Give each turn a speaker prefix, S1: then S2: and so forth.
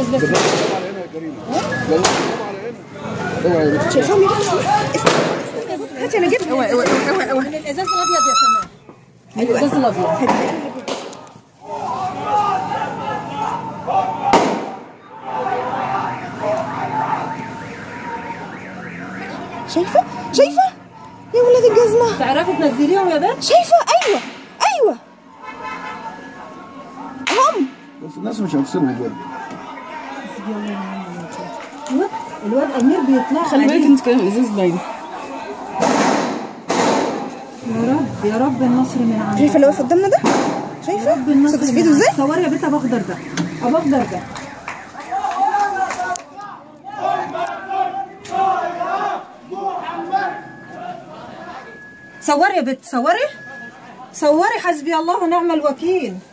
S1: خلص بس
S2: على هنا يا كريم يلا على هنا اوعى يا بنت.
S3: شايفاهم يا بنتي استنى هاتي انا جبت اوعى اوعى اوعى اوعى
S1: من الازاز الابيض يا سماح الازاز الابيض
S3: شايفه شايفه يا ولاد الجزمه
S1: تعرفي تنزليهم يا بنت
S3: شايفه ايوه ايوه هم
S2: بس الناس مش هتسيبهم دول
S1: الواد الواد امير بيطلع
S4: خلي بالك انت كده الازاز باين
S1: يا رب يا رب النصر من عندك
S3: شايفه اللي واقف قدامنا ده شايفه
S1: رب النصر
S3: صوت
S1: من
S3: ايده ازاي
S1: عندك. صوري يا بنت ابو اخضر ده ابو اخضر ده صوري يا بنت صوري صوري حسبي الله ونعم الوكيل